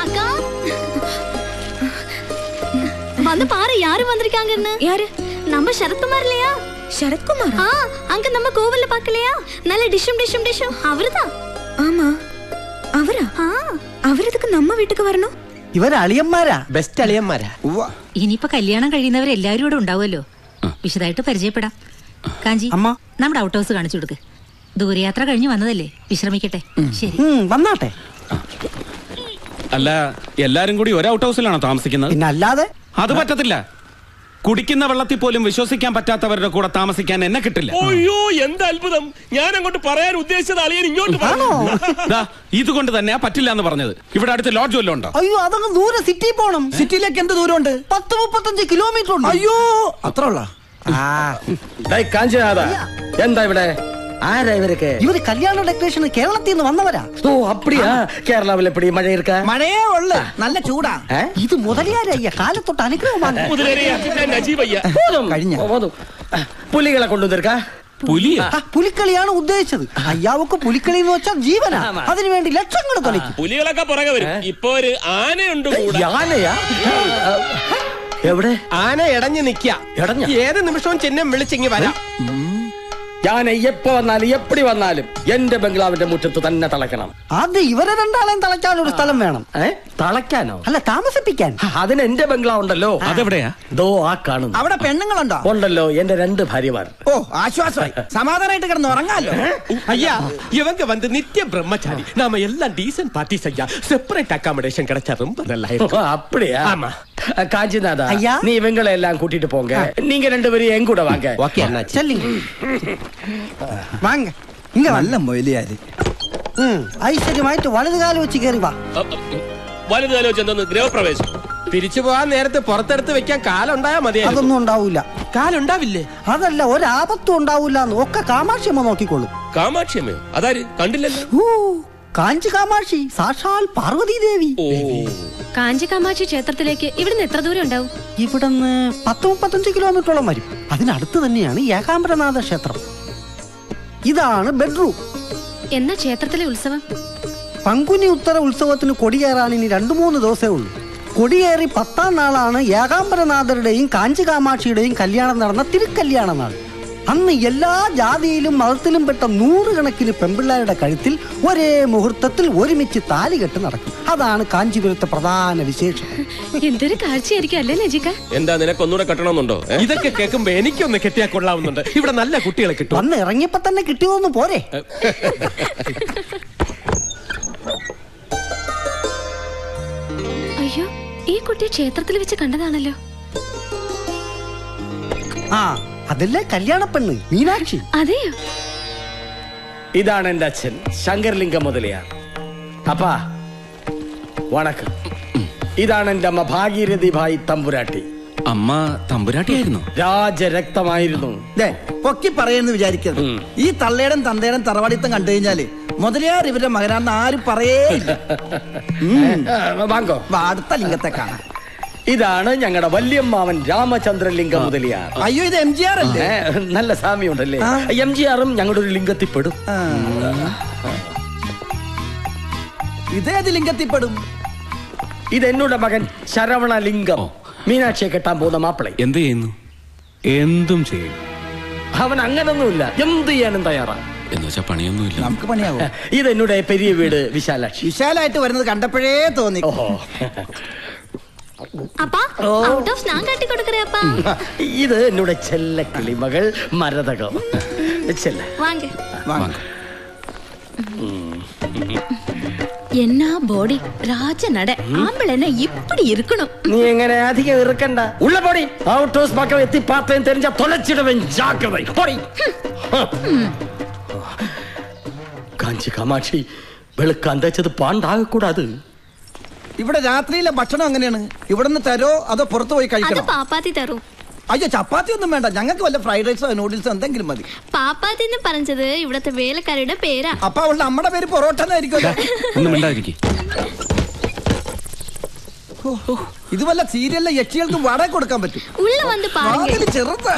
அக்கா வந்து பாரு யாரு வந்திருக்காங்கன்னு யாரு நம்ம சரத்குமார் இல்லையா சரத்குமார் ஆ அங்க நம்ம கோவில்ல பாக்கலையா நல்ல டிஷும் டிஷும் டிஷும் அவருதான் ஆமா അവരാ ஆ അവരതൊക്കെ നമ്മ വീട്ടിക്ക് വരണോ ഇവര് അളിയന്മാരാ ബെസ്റ്റ് അളിയന്മാരാ ഇനിയിപ്പോ കല്യാണം കഴിയുന്നവരെല്ലാരും ഇവിടെ ഉണ്ടാവുമല്ലോ വിശദമായിട്ട് പരിചയപ്പെടാം കാഞ്ചി അമ്മ. നമ്മുടെ ഔട്ട് ഹൗസ് കാണിച്ചു കൊടുക്ക് ദൂരയാത്ര കഴിഞ്ഞ് വന്നതല്ലേ വിശ്രമിക്കട്ടെ ശരി ഉം, വന്നാട്ടെ അല്ല എല്ലാരും കൂടി ഒരു ഔട്ട് ഹൗസിലാണോ താമസിക്കുന്നത് പിന്നെ അല്ലാതെ അത് പറ്റത്തില്ല കുടിക്കുന്ന വെള്ളത്തിൽ പോലും വിശ്വസിക്കാൻ പറ്റാത്തവരുടെ കൂടെ താമസിക്കാൻ എന്നെ കിട്ടില്ല അയ്യോ എന്ത് അത്ഭുതം ഞാൻ അങ്ങോട്ട് പറയാൻ ഉദ്ദേശിച്ചത് അളിയൻ ഇങ്ങോട്ട് പറഞ്ഞു ദാ, ഇതുകൊണ്ട് തന്നെയാ പറ്റില്ല എന്ന് പറഞ്ഞത് ഇവിടെ അടുത്ത് ലോഡ്ജ് വല്ലതും ഉണ്ടോ അയ്യോ അതങ്ങ് ദൂരെ സിറ്റി പോണം സിറ്റിയിലേക്ക് എന്ത് ദൂരമുണ്ട് പത്ത് മുപ്പത്തഞ്ച് കിലോമീറ്റർ ഉണ്ട് അയ്യോ അത്ര ഉള്ള കാഞ്ചനാഥ എന്താ ഇവിടെ ആരാ ഇവരൊക്കെ ഇവര് കല്യാണ ഡെക്കറേഷൻ കേരളത്തിൽ നിന്ന് വന്നവരാ ഓ അപ്പടിയാ കേരളാവിൽ എപ്പടി മഴ இருக்கா മഴയേ ഉള്ളു നല്ല ചൂടാ ഏ? ഇത് മുതലിയാരയ്യ കാലത്തൊട്ട് അനുഗ്രഹമാണ് മുതലേറിയ നജീബയ്യ போதும், കഴിഞ്ഞ. போதும். പുലികളെ കൊണ്ടുവന്നിരിക്കാ പുലിയ ആ, പുലിക്കളിയാണ് ഉദ്ദേശിച്ചത് അയ്യാവക്ക് പുലിക്കളി എന്ന് വെച്ചാൽ ജീവനാ അതിനുവേണ്ടി ലക്ഷങ്ങൾ തൊലയ്ക്കും പുലികളൊക്കെ പുറകെ വരും ഇപ്പൊ ഒരു ആനയുണ്ട് കൂടെ യാനയാ എവിടെ ആന ഇടഞ്ഞു നിക്ക ഇടഞ്ഞ? ഏത് നിമിഷവും ചിഹ്നം വിളിച്ചിങ്ങി വരാം യാന എപ്പോ വന്നാലും എപ്പടി വന്നാലും എന്റെ ബംഗ്ലാവിന്റെ മുറ്റത്ത് തന്നെ തളയ്ക്കണം അത് ഇവരെ രണ്ടാളെയും തളയ്ക്കാൻ ഒരു സ്ഥലം വേണം ഏ തളയ്ക്കാനോ അല്ല താമസിപ്പിക്കാൻ അതിന് എന്റെ ബംഗ്ലാവ് ഉണ്ടല്ലോ അതെവിടെയാ ദോ ആ കാണുന്നു അവിടെ പെണ്ണുങ്ങളുണ്ടോ ഉണ്ടല്ലോ എന്റെ രണ്ട് ഭാര്യമാർ ഓ ആശ്വാസമായി സമാധാനമായിട്ട് കിടന്ന് ഉറങ്ങാലോ ஐயா இவங்க வந்து நித்திய பிரம்மச்சாரி நாம எல்லாம் டீசன்ட் பார்ட்டிஸ் ஐயா செப்பரேட் அகாமடேஷன் கிடைச்சா ரொம்ப நல்லா ஓ, இருக்கும் அப்படியா ஆமா. காஞ்சிநாதா ஐயா. நீ இவங்களை எல்லாம் கூட்டிட்டு போங்க நீங்க ரெண்டு பேரும் என் கூட வாங்க ஓகே அண்ணாச்சி ചെല്ലിങ് വാങ്ങ ഇങ്ങ വല്ല நல்ல மொயிலியாரு ഐശ്വര്യമായിട്ട് വലതുകാലം വെച്ച് കയറി വാ വലുത് ആലോചിച്ച് എന്തോന്ന് ഗൃഹപ്രവേശം തിരിച്ചു പോകാൻ നേരത്തെ പുറത്തെടുത്ത് വെക്കാൻ കാലുണ്ടായാ മതിയായിരുന്നു അതൊന്നും ഉണ്ടാവൂല കാലുണ്ടാവില്ലേ അതല്ല ഒരാപത്തും ഉണ്ടാവൂല എന്ന് ഒക്കെ കാമാക്ഷിയമ്മ നോക്കിക്കോളും കാമാക്ഷിയമ്മയോ അതാര് കണ്ടില്ലല്ലോ ഊ, കാഞ്ചി കാമാക്ഷി സാക്ഷാൽ പാർവതി ദേവി ഓ കാഞ്ചി കാമാക്ഷി ക്ഷേത്രത്തിലേക്ക് ഇവിടുന്ന് എത്ര ദൂരം ഉണ്ടാവും ഇവിടുന്ന് പത്ത് മുപ്പത്തഞ്ച് കിലോമീറ്ററോളം വരും അതിനടുത്ത് തന്നെയാണ് ഏകാംബരനാഥ ക്ഷേത്രം ഇതാണ് ബെഡ്റൂം എന്നാ ക്ഷേത്രത്തിലെ ഉത്സവം പങ്കുനി ഉത്തര ഉത്സവത്തിന് കൊടിയേറാൻ ഇനി രണ്ടു മൂന്ന് ദിവസമേ ഉള്ളൂ കൊടിയേറി പത്താം നാളാണ് ഏകാംബരനാഥരുടെയും കാഞ്ചി കാമാക്ഷിയുടെയും കല്യാണം നടന്ന തിരുക്കല്യാണ നാൾ അന്ന് എല്ലാ ജാതിയിലും മതത്തിലും പെട്ട നൂറുകണക്കിന് പെമ്പിള്ളാരുടെ കഴുത്തിൽ ഒരേ മുഹൂർത്തത്തിൽ ഒരുമിച്ച് താലികെട്ട് നടക്കും അതാണ് കാഞ്ചീപുരത്തെ പ്രധാന വിശേഷം എന്തൊരു കാഴ്ചയായിരിക്കും അല്ലേ നജിക എന്താ നിനക്കൊന്നുകൂടെ കെട്ടണമെന്നുണ്ടോ ഏ? ഇതൊക്കെ കേൾക്കുമ്പോ എനിക്കൊന്ന് കെട്ടിയാ കൊള്ളാവുന്നുണ്ട് ഇവിടെ നല്ല കുട്ടികളെ കിട്ടും വന്ന് ഇറങ്ങിയപ്പോ തന്നെ കിട്ടിയതൊന്നും പോരെ അയ്യോ ഈ കുട്ടിയെ ക്ഷേത്രത്തിൽ വെച്ച് കണ്ടതാണല്ലോ ആ അതല്ലേ കല്യാണ പെണ്ണ് മീനാക്ഷി അതെയോ ഇതാണ് എന്റെ അച്ഛൻ ശങ്കർലിംഗ മുതലയാർ അപ്പാ വണക്കം ഇതാണ് എന്റെ അമ്മ ഭാഗീരഥി ഭായി തമ്പുരാട്ടി അമ്മ തമ്പുരാട്ടിയായിരുന്നു രാജരക്തമായിരുന്നു ദേ, പൊക്കി പറയുന്നു വിചാരിക്കരുത് ഈ തള്ളേടം തന്തേടം തറവാടിത്തം കണ്ടു കഴിഞ്ഞാല് മുതലയാർ ഇവരുടെ മകനാണെന്ന് ആരും പറയേ ഇല്ല. ആ, വാങ്കോ വാ, അടുത്ത ലിംഗത്തെ കാണാം ഇതാണ് ഞങ്ങളുടെ വല്യമ്മാവൻ രാമചന്ദ്രലിംഗ മുതലിയാർ അയ്യോ ഇത് എം ജി ആർ അല്ലേ ഏ, നല്ല സാമ്യമുണ്ടല്ലേ ആ. എം ജി ആറും ഞങ്ങളുടെ ഒരു ലിംഗത്തിൽ പെടും ആ. ഇതേത് ലിംഗത്തിൽപ്പെടും ഇത് എന്നോട് മകൻ ശരവണലിംഗം മീനാക്ഷിയെ കെട്ടാൻ പോകുന്ന മാപ്പിളെ എന്ത് ചെയ്യുന്നു എന്തും ചെയ്യും അവൻ അങ്ങനൊന്നുമില്ല എന്ത് ചെയ്യാനും തയ്യാറാ എന്ന് വെച്ചാ പണിയൊന്നുമില്ല നമുക്ക് പണിയാവോ ഇത് എന്നോട് പെരിയ വീട് വിശാലാക്ഷി വിശാലായിട്ട് വരുന്നത് കണ്ടപ്പോഴേ തോന്നി ഓഹോ അപ്പാ ഔട്ട് ഓഫ് ഞാൻ കാട്ടി കൊടുക്കറേ അപ്പാ ഇത് എന്നോട് ചെല്ല കിളിമകൾ മരതകം ചെല്ല വാങ്ങ വാങ്ങ്. എന്നാ ബോഡി രാജ നട ആമ്പിളെന്നെ ഇപ്പടി இருக்கணும் നീ എങ്ങനെ അധികം ഇറുക്കണ്ട ഉള്ള പൊടി ഔട്ട് ഹൗസ് പക്കം എത്തി പാത്തയും തെരഞ്ഞ തൊലച്ചിടവൻ ജാഗ്രത പൊടി കാഞ്ചി കാമാക്ഷി വെളുക്കാൻ തേച്ചത് പാണ്ടാകക്കൂടാത് ഇവിടെ രാത്രിയിലെ ഭക്ഷണം എങ്ങനെയാണ് ഇവിടുന്ന് തരോ അതോ പുറത്തു പോയി അത് കഴിക്കണം പാപ്പാത്തി തരും അയ്യോ ചപ്പാത്തി ഒന്നും വേണ്ട ഞങ്ങൾക്ക് വല്ല ഫ്രൈഡ് റൈസോ നൂഡിൽസോ എന്തെങ്കിലും മതി പാപ്പാത്തി എന്ന് പറഞ്ഞത് ഇവിടത്തെ വേലക്കാരുടെ പേരാ അപ്പൊ അവളുടെ അമ്മയുടെ പേര് പൊറോട്ട എന്നായിരിക്കുമല്ലോ ഒന്നും മിണ്ടാതിരിക്കും ഇത് വല്ല സീരിയലിലെ യക്ഷികൾക്ക് വാടക കൊടുക്കാൻ പറ്റും ഉള്ള വന്ന് പാരുங்க വാതില് ചെറുതാ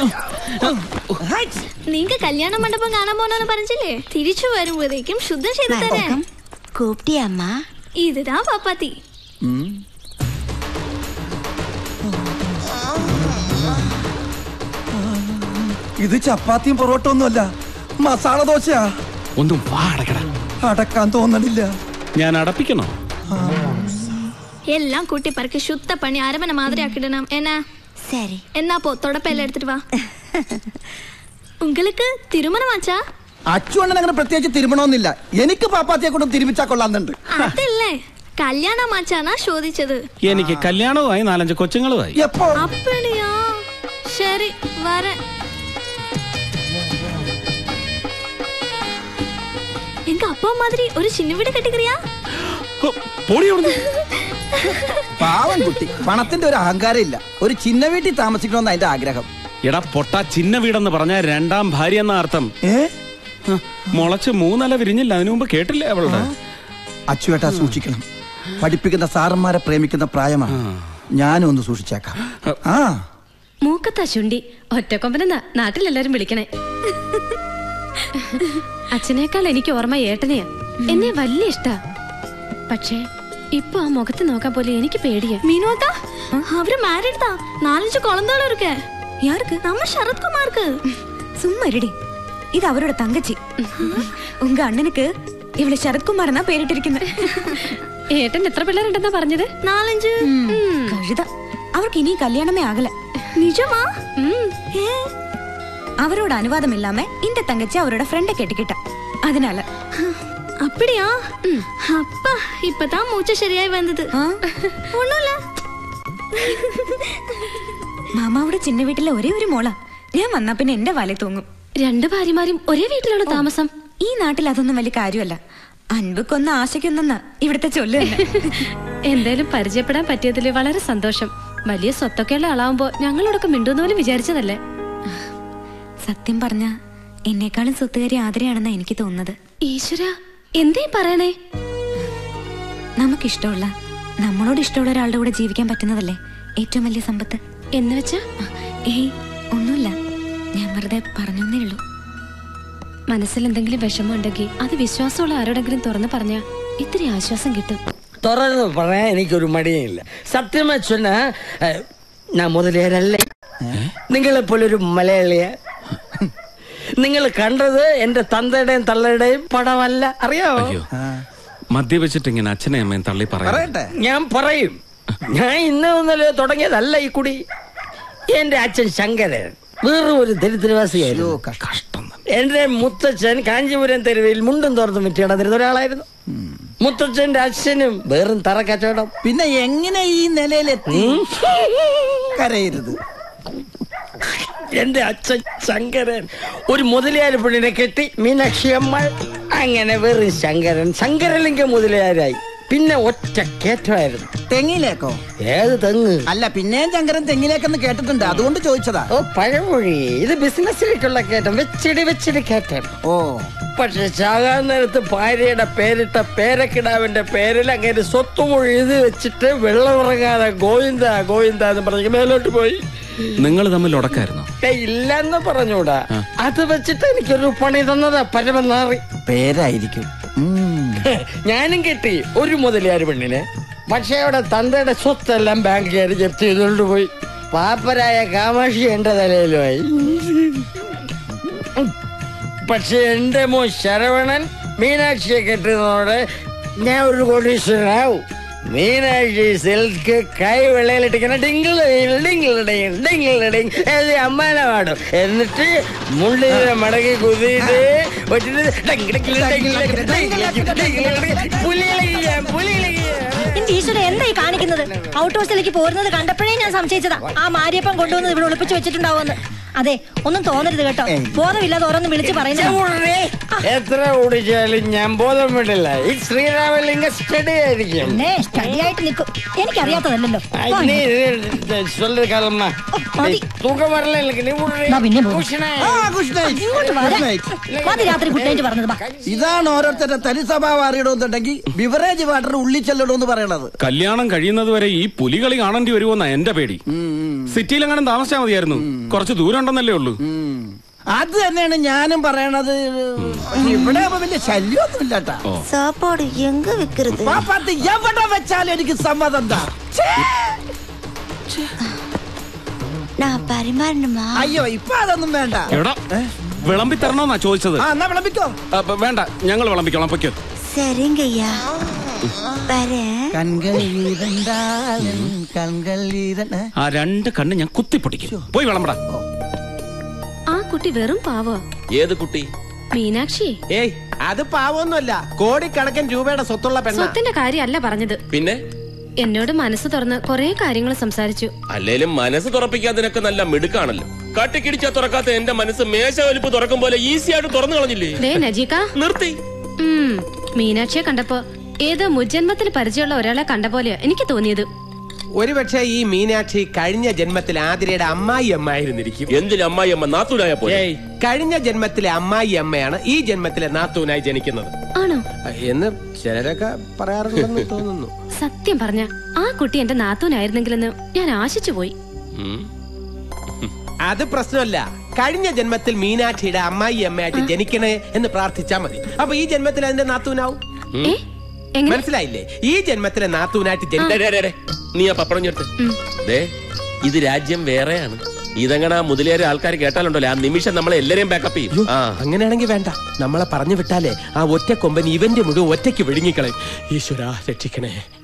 നീങ്ക കല്യാണ മണ്ഡപം കാണാൻ പോണെന്ന് പറഞ്ഞില്ലേ തിരിച്ചു വരുമ്പോഴേക്കും ശുദ്ധം ചെയ്ത് തരാൻ കൂപ്പിട്ടിയമ്മ இதுதான் பாப்பாத்தி ഇത് ചപ്പാത്തിയും പൊറോട്ട ഒന്നുമല്ല മസാല ദോശയാ ഒന്നും വാ അടക്കട അടക്കാൻ തോന്നണില്ല ഞാൻ അടപ്പിക്കണോ எல்லாம் கூட்டி பறக்க சுத்த பண்ணி அரவணை மாதிரி ஆக்கிடணும் என்ன சரி என்ன போ தொடப்பையில எடுத்துட்டு வா உங்களுக்கு திருமணம் ஆச்சா അച്ചു അണ്ണൻ അങ്ങനെ പ്രത്യേകിച്ച് തിരുമണമെന്നില്ല എനിക്ക് പാപ്പാത്തിയെ കൊണ്ടും തിരുമിച്ചാ കൊള്ളാന്നുണ്ട് അതല്ലേ കല്യാണം ആച്ചാനാ ചോദിച്ചത് എനിക്ക് കല്യാണവുമായി നാലഞ്ച് കൊച്ചുങ്ങളുമായി എപ്പോ அப்படியா சரி வரேன் எங்க அப்பா மாதிரி ஒரு சின்ன வீடு கட்டிக்கிறியா ഹോ, പോടി അവിടുന്ന്. പാവൻ കുട്ടി പണത്തിന്റെ ഒരു അഹങ്കാരം ഇല്ല ഒരു ചിന്ന വീട്ടിൽ താമസിക്കണമെന്ന് അതിന്റെ ആഗ്രഹം എടാ പൊട്ട ചിന്ന വീടെന്ന് പറഞ്ഞ രണ്ടാം ഭാര്യ എന്ന അർത്ഥം ഏ ഹ, മുളച്ച് മൂന്നല വിരിഞ്ഞില്ല അതിനു മുമ്പ് കേട്ടില്ലേ അവളുടെ അച്ചുവേട്ടാ സൂക്ഷിക്കണം പഠിപ്പിക്കുന്ന സാറന്മാരെ പ്രേമിക്കുന്ന പ്രായമാണ് ഞാനും ഒന്ന് സൂക്ഷിച്ചേക്കാം ആ മൂക്കത്താ ശുണ്ടി ഒറ്റക്കൊമ്പനെന്നാ നാട്ടിലെല്ലാരും വിളിക്കണേ അച്ഛനേക്കാൾ എനിക്ക് ഓർമ്മ ഏട്ടനെയാ എന്നെ വലിയ ഇഷ്ടാ പക്ഷേ ഇപ്പൊ ആ മുഖത്ത് നോക്കാൻ പോലെ എനിക്ക് പേടിയാ மீனோக்கா அவரு மேரிட் தான் நாலஞ்சு குழந்தைகளும் இருக்கு யாருக்கு நம்ம சரத்குமாருக்கு சும்மா இருடி இது அவரோட தங்கச்சி உங்க அண்ணனுக்கு இவளை சரத்குமார் தான் பேரிட்டிருக்கிறது ഏട്ടൻ എത്ര പിള്ളേരുണ്ടെന്നാ പറഞ്ഞത് நாலஞ்சு கழுதா அவருக்கு இனி கல்யாணமே ஆகல நிஜமா ஏ அவரோட அனுவாதம் இல்லாம இந்த தங்கச்சி அவரோட ஃப்ரெண்ட கேட்டுக்கிட்டா அதனால அப்படியா அப்பா இப்பதான் மூச்சு சரியாய் வந்தது ஆ, ஒண்ணும் இல்ல മാമാവിടെ ചിന്ന വീട്ടിലെ ഒരേ ഒരു മോളാ ഞാൻ വന്നാ പിന്നെ എന്റെ വല തൂങ്ങും രണ്ട് ഭാര്യമാരും ഒരേ വീട്ടിലാണോ താമസം ഈ നാട്ടിൽ അതൊന്നും വലിയ കാര്യമല്ല അൻപക്കൊന്ന് ആശയ്ക്കൊന്നെന്നാ ഇവിടുത്തെ ചൊല്ല് തന്നെ എന്തായാലും പരിചയപ്പെടാൻ പറ്റിയതിൽ വളരെ സന്തോഷം വലിയ സ്വത്തൊക്കെയുള്ള ആളാവുമ്പോ ഞങ്ങളോടൊക്കെ മിണ്ടുന്ന പോലും വിചാരിച്ചതല്ലേ സത്യം പറഞ്ഞ എന്നെക്കാളും സ്വത്തുകാരി ആദരയാണെന്നാ എനിക്ക് തോന്നുന്നത് ഈശ്വര എന്തേ പറയണേ നമുക്കിഷ്ടമുള്ള നമ്മളോട് ഇഷ്ടമുള്ള ഒരാളുടെ കൂടെ ജീവിക്കാൻ പറ്റുന്നതല്ലേ ഏറ്റവും വലിയ സമ്പത്ത് എന്ന് വെച്ചാ ഏയ് ഒന്നുമില്ല ഞാൻ വെറുതെ പറഞ്ഞേ ഉള്ളൂ മനസ്സിൽ എന്തെങ്കിലും വിഷമം ഉണ്ടെങ്കിൽ അത് വിശ്വാസമുള്ള ആരോടെങ്കിലും തുറന്നു പറഞ്ഞാ ഇത്തിരി ആശ്വാസം കിട്ടും തുറന്ന് പറയാൻ എനിക്കൊരു മടിയില്ല സത്യമായി சொன்னா ഏഹ്, ഞാൻ മുതലേരല്ല നിങ്ങളെ പോലൊരു മലയാളിയ നിങ്ങൾ കണ്ടത് എന്റെ തന്തയുടെയും തള്ളയുടെയും പടമല്ല അറിയാമോ അയ്യോ മദ്യപിച്ചിട്ട് ഇങ്ങനെ അച്ഛനെ അമ്മയും തള്ളി പറയാം പറയട്ടെ ഞാൻ പറയും ഞാൻ ഇന്ന് ഇന്നലെ തുടങ്ങിയതല്ല ഈ കുടി എന്റെ അച്ഛൻ ശങ്കരൻ വേറെ ഒരു ദരിദ്രവാസിയായിരുന്നു കഷ്ടം തന്നെ. എന്റെ മുത്തച്ഛൻ കാഞ്ചീപുരം തെരുവിൽ മുണ്ടും തോർത്തും വിറ്റിടന്നിരുന്ന ഒരാളായിരുന്നു മുത്തച്ഛന്റെ അച്ഛനും വേറും തറ കച്ചവടം പിന്നെ എങ്ങനെ ഈ നിലയിലെത്തി കരയരുത് എന്റെ അച്ഛൻ ശങ്കരൻ ഒരു മുതലയാർ പെണ്ണിനെ കെട്ടി മീനാക്ഷി അമ്മ അങ്ങനെ വെറും ശങ്കരൻ ശങ്കരലിംഗ മുതലയാരായി പിന്നെ ഒറ്റ കേറ്റമായിരുന്നു തെങ്ങിലേക്കോ ഏത് തെങ്ങ് അല്ല പിന്നെയും ചങ്കരൻ തെങ്ങിലേക്കെന്ന് കേട്ടിട്ടുണ്ട് അതുകൊണ്ട് ചോദിച്ചതാ ഓ പഴമൊഴി ഇത് ബിസിനസ്സിലേക്കുള്ള കയറ്റം വെച്ചിടി വെച്ചിടി കയറ്റം ഓ പക്ഷെ ചാകാൻ നേരത്ത് ഭാര്യയുടെ പേരിട്ട പേരക്കിടാവിന്റെ പേരിൽ അങ്ങനെ സ്വത്തുമൊഴി ഇത് വെച്ചിട്ട് വെള്ളമിറങ്ങാതെ ഗോവിന്ദ ഗോവിന്ദ എന്ന് പറഞ്ഞ് മേലോട്ട് പോയി നിങ്ങൾ തമ്മിൽ ഉടക്കായിരുന്നു ഏയ്, ഇല്ലെന്ന് പറഞ്ഞൂടാ അത് വെച്ചിട്ട് എനിക്കൊരു പണി തന്നതാ പരമനാറി പേരായിരിക്കും ഉം. ഞാനും കിട്ടി ഒരു മുതലിയാർ പെണ്ണിനെ പക്ഷെ അവിടെ തന്തയുടെ സ്വത്തെല്ലാം ബാങ്കുകാർ ജപ്തി ചെയ്തുകൊണ്ട് പോയി പാപ്പരായ കാമാക്ഷി എന്റെ തലയിലുമായി പക്ഷെ എന്റെ മോ ശരവണൻ മീനാക്ഷിയെ കെട്ടുന്നതോടെ ഞാൻ ഒരു കോടീശ്വരനാവും മീനാക്ഷി സിൽക്ക് കൈ വെള്ളയിലിട്ടിങ്ങനെ ഡിങ്കിൾ ഡിങ്കിൾ ഡിങ് ഡിങ്കിൾ ഡിങ് എന്ന് അമ്മാനെ പാടും എന്നിട്ട് മുള്ളിനെ മടക്കി കുതിയിട്ട് വെച്ചിട്ട് ഡിങ് ഡിങ് ഡിങ് ഡിങ് ഡിങ് ഡിങ് ഡിങ് പുലിയിളകിയ പുലിയിളകിയ എന്റെ ഈശ്വര എന്തായി കാണിക്കുന്നത് ഔട്ട് ഹൗസിലേക്ക് പോരുന്നത് കണ്ടപ്പോഴേ ഞാൻ സംശയിച്ചതാ ആ മാരിയപ്പം കൊണ്ടുവന്ന് ഇവിടെ ഒളിപ്പിച്ചു വെച്ചിട്ടുണ്ടാവുമെന്ന് അതെ ഒന്നും തോന്നരുത് കേട്ടോ ബോധമില്ലാതെ ഓരോന്ന് വിളിച്ചു പറയുന്നത് എത്ര ഓടിച്ചാലും ഞാൻ ബോധം വിടില്ല ഈ ശ്രീരാമലിംഗ സ്റ്റഡി ആയിരിക്കും പിന്നെ സ്റ്റഡി ആയിട്ട് നിൽക്കും എനിക്കറിയാത്തതല്ലല്ലോ Ay, ni, ni, சொல்லு காலம்மா மதி. தூக்கம் வரல எனக்கு நீ ദാ പിന്നെ പോകുന്നു. ആ, good night. ഇങ്ങോട്ട് Good വരാം. night. മതി രാത്രി കുട്ടേറ്റ് പറഞ്ഞത് ബാ ഇതാണ് ഓരോരുത്തരുടെ തനി സ്വഭാവം അറിയണമെന്നുണ്ടെങ്കിൽ ബിവറേജ് വാട്ടർ ഉള്ളിൽ ചെല്ലണമെന്ന് പറയണത് കല്യാണം കഴിയുന്നത് വരെ ഈ പുലികളി കാണേണ്ടി വരുമോന്നാ എന്റെ പേടി സിറ്റിയിലെങ്ങാനും താമസിച്ചാൽ മതിയായിരുന്നു കുറച്ച് ദൂരം ഉണ്ടെന്നല്ലേ ഉള്ളൂ അത് തന്നെയാണ് ഞാനും പറയണത് പക്ഷെ ഇവിടെ ആവുമ്പോ വലിയ ശല്യമൊന്നും ഇല്ലാട്ടാ சாப்பாடு எங்க வைக்கிறது പാപ്പാത്ത് എവിടെ വെച്ചാലും എനിക്ക് സമ്മതം എന്താ நான் பரிமாறணுமா അയ്യോ ഇപ്പൊ അതൊന്നും വേണ്ട എടാ വിളമ്പി തരണോന്നാ ചോദിച്ചത് ആ എന്നാ വിളമ്പിക്കോ അപ്പൊ വേണ്ട ഞങ്ങൾ വിളമ്പിക്കോളാം പൊയ്ക്കോ சரிங்க ஐயா வரேன் കൺകൾ ഈരണ്ടാലും കൺകൾ ഈരണ്ട ആ രണ്ട് കണ്ണ് ഞാൻ കുത്തിപ്പൊട്ടിക്കും പോയി വിളമ്പടാ ആ കുട്ടി വെറും പാവോ ഏത് കുട്ടി മീനാക്ഷി ഏയ് അത് പാവൊന്നുമല്ല കോടിക്കണക്കിന് രൂപയുടെ സ്വത്തുള്ള പെണ്ണ സ്വത്തിന്റെ കാര്യമല്ല പറഞ്ഞത് പിന്നെ എന്നോട് മനസ്സ് തുറന്ന് കൊറേ കാര്യങ്ങൾ സംസാരിച്ചു അല്ലേലും മനസ്സ് തുറപ്പിക്കാൻ നിനക്ക് നല്ല മിടുക്കാണല്ലോ കട്ടിക്കിടിച്ചാ തുറക്കാത്ത എന്റെ മനസ്സ് മേശ വലിപ്പ് തുറക്കും പോലെ ഈസി ആയിട്ട് തുറന്നു കളഞ്ഞില്ലേ ദേ നജീക്ക നിർത്തി ഉം, മീനാക്ഷിയെ കണ്ടപ്പോ ഏതോ മുജ്ജന്മത്തിൽ പരിചയമുള്ള ഒരാളെ കണ്ട പോലെയാ എനിക്ക് തോന്നിയത് ഒരുപക്ഷെ ഈ മീനാക്ഷി കഴിഞ്ഞ ജന്മത്തിൽ ആതിരയുടെ അമ്മായി അമ്മായിരുന്നിരിക്കും എന്തിന് അമ്മായി അമ്മ നാത്തൂനായ പോലെ ഏയ് കഴിഞ്ഞ ജന്മത്തിലെ അമ്മായി അമ്മയാണ് ഈ ജന്മത്തിലെ നാത്തൂനായി ജനിക്കുന്നത് ആണോ എന്ന് ചിലരൊക്കെ പറയാറുണ്ടെന്ന് തോന്നുന്നു സത്യം പറഞ്ഞ ആ കുട്ടി എന്റെ നാത്തൂനായിരുന്നെങ്കിലെന്ന് ഞാൻ ആശിച്ചു പോയി ഉം. അത് പ്രശ്നമല്ല കഴിഞ്ഞ ജന്മത്തിൽ മീനാക്ഷിയുടെ അമ്മായി അമ്മയായിട്ട് ജനിക്കണേ എന്ന് പ്രാർത്ഥിച്ചാ മതി അപ്പൊ ഈ ജന്മത്തിൽ അതിന്റെ നാത്തൂനാവും ഏ എങ്ങനെ മനസ്സിലായില്ലേ ഈ ജന്മത്തിലെ നാത്തൂനായിട്ട് ജനി ഡേ, ഡേ, ഡേ, ഡേ. നീ ആ പപ്പടം ചേർത്ത് ദേ ഇത് രാജ്യം വേറെയാണ് ഇതങ്ങനെ മുതലേറെ ആൾക്കാർ കേട്ടാലുണ്ടല്ലോ ആ നിമിഷം നമ്മളെ എല്ലാരെയും ബാക്കപ്പ് ചെയ്യും ആ അങ്ങനെയാണെങ്കിൽ വേണ്ട നമ്മളെ പറഞ്ഞു വിട്ടാലേ ആ ഒറ്റ കൊമ്പൻ ഇവന്റെ മുഴുവൻ ഒറ്റയ്ക്ക് വിഴുങ്ങിക്കളയും ഈശ്വര രക്ഷിക്കണേ